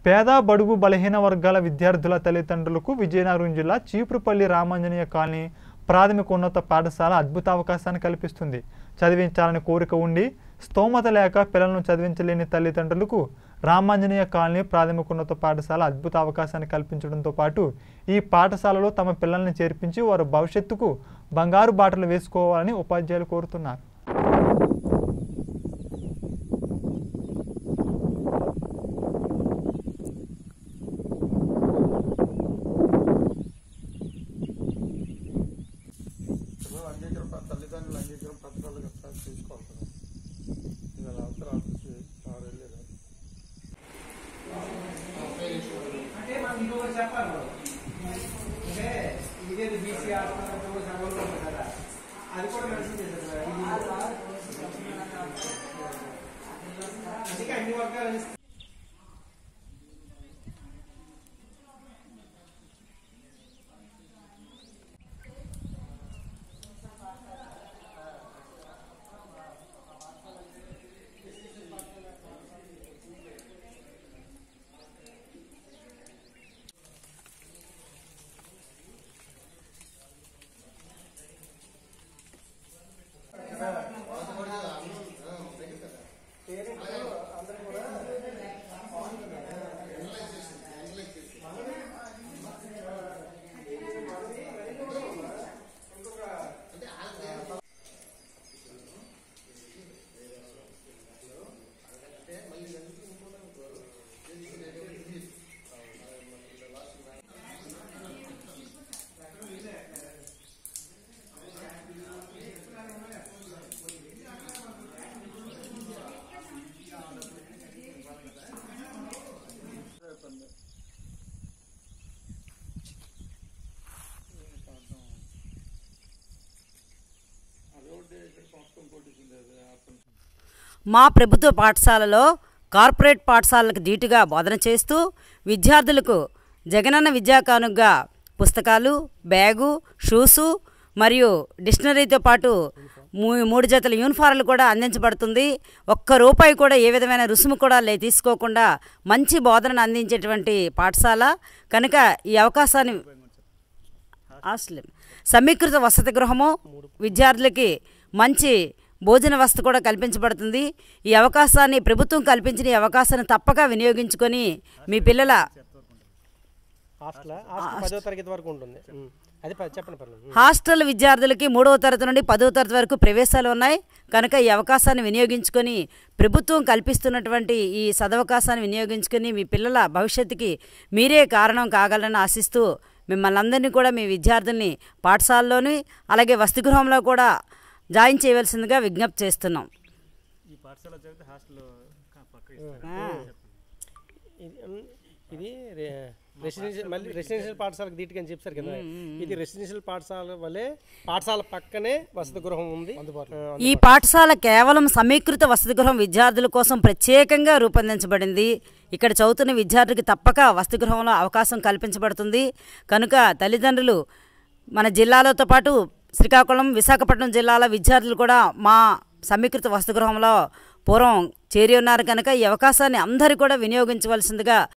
పేద బడుగు బలహీన వర్గాల విద్యార్థుల తల్లిదండ్రులకు విజయనగరం జిల్లా చీపురుపల్లి రామాంజనేయ కాలనీ ప్రాథమికోన్నత పాఠశాల అద్భుత అవకాశాన్ని కల్పిస్తుంది చదివించాలని కోరిక ఉండి స్తోమత లేక పిల్లలను చదివించలేని తల్లిదండ్రులకు రామాంజనేయ కాలనీ ప్రాథమికోన్నత పాఠశాల అద్భుత అవకాశాన్ని కల్పించడంతో పాటు ఈ పాఠశాలలో తమ పిల్లల్ని చేర్పించి వారు భవిష్యత్తుకు బంగారు బాటలు వేసుకోవాలని ఉపాధ్యాయులు కోరుతున్నారు పిల్లలు అంగీకారం ప- తల్లిదండ్రులు అంగీకారం పత్రాలు గట్రా తీసుకోవాలి కదా ఇది అలా అవసరం ఆఫీస్కి ఆరు వెళ్ళారు అంటే మనం ఇంకొకటి చెప్పాలి అంటే ఇదేది బీసీ ఆత్మహత్య సంఘంలో ఉంది కదా అది కూడా మెన్షన్ చేశారు కదా. ఇది అందుకే అన్ని వర్గాలు అది ఒకటి ఇక్కడ సంస్కృతం కొట్టేసింది అది అతను మా ప్రభుత్వ పాఠశాలలో కార్పొరేట్ పాఠశాలలకు ధీటుగా బోధన చేస్తూ విద్యార్థులకు జగనన్న విద్యా కానుకగా పుస్తకాలు బ్యాగు షూసు మరియు డిక్షనరీతో పాటు మూ- మూడు జతల యూనిఫార్లు కూడా అందించబడుతుంది ఒక్క రూపాయి కూడా ఏ విధమైన రుసుము కూడా లే తీసుకోకుండా మంచి బోధనను అందించేటువంటి పాఠశాల కనుక ఈ అవకాశాన్ని హాస్టల్ సమీకృత వసతి గృహము విద్యార్థులకి మంచి భోజన వసతి కూడా కల్పించబడుతుంది ఈ అవకాశాన్ని ప్రభుత్వం కల్పించిన ఈ అవకాశాన్ని తప్పక వినియోగించుకొని మీ పిల్లల హాస్టల్ హాస్టల్ పదో తరగతి వరకు ఉంటుంది ఉమ్. అది ప- చెప్పండి పర్లేదు హాస్టల్ విద్యార్థులకి మూడవ తరగతి నుండి పదవ తరగతి వరకు ప్రవేశాలు ఉన్నాయి కనుక ఈ అవకాశాన్ని వినియోగించుకొని ప్రభుత్వం కల్పిస్తున్నటువంటి ఈ సదవకాశాన్ని వినియోగించుకొని మీ పిల్లల భవిష్యత్తుకి మీరే కారణం కాగలని ఆశిస్తూ మిమ్మల్ని అందరినీ కూడా మీ విద్యార్థుల్ని పాఠశాలలోని అలాగే వసతి గృహంలో కూడా జాయిన్ చేయవలసిందిగా విజ్ఞప్తి చేస్తున్నాం ఆ. ఇది ఉమ్, ఇది రే- రెసిడెన్షియల్ మళ్ళీ రెసిడెన్షియల్ పాఠశాలకు ధీటుగా అని చెప్పారు కదా ఇది రెసిడెన్షియల్ పాఠశాల వల్లే పాఠశాల పక్కనే వసతి గృహం ఉంది ఆ, ఈ పాఠశాల కేవలం సమీకృత వసతి గృహం విద్యార్థుల కోసం ప్రత్యేకంగా రూపొందించబడింది ఇక్కడ చదువుతున్న విద్యార్థులకి తప్పక వసతి గృహంలో అవకాశం కల్పించబడుతుంది కనుక తల్లిదండ్రులు మన జిల్లాలతో పాటు శ్రీకాకుళం విశాఖపట్నం జిల్లాల విద్యార్థులు కూడా మా సమీకృత వసతి గృహంలో పూర్వం చేరి ఉన్నారు కనుక ఈ అవకాశాన్ని అందరూ కూడా వినియోగించవలసిందిగా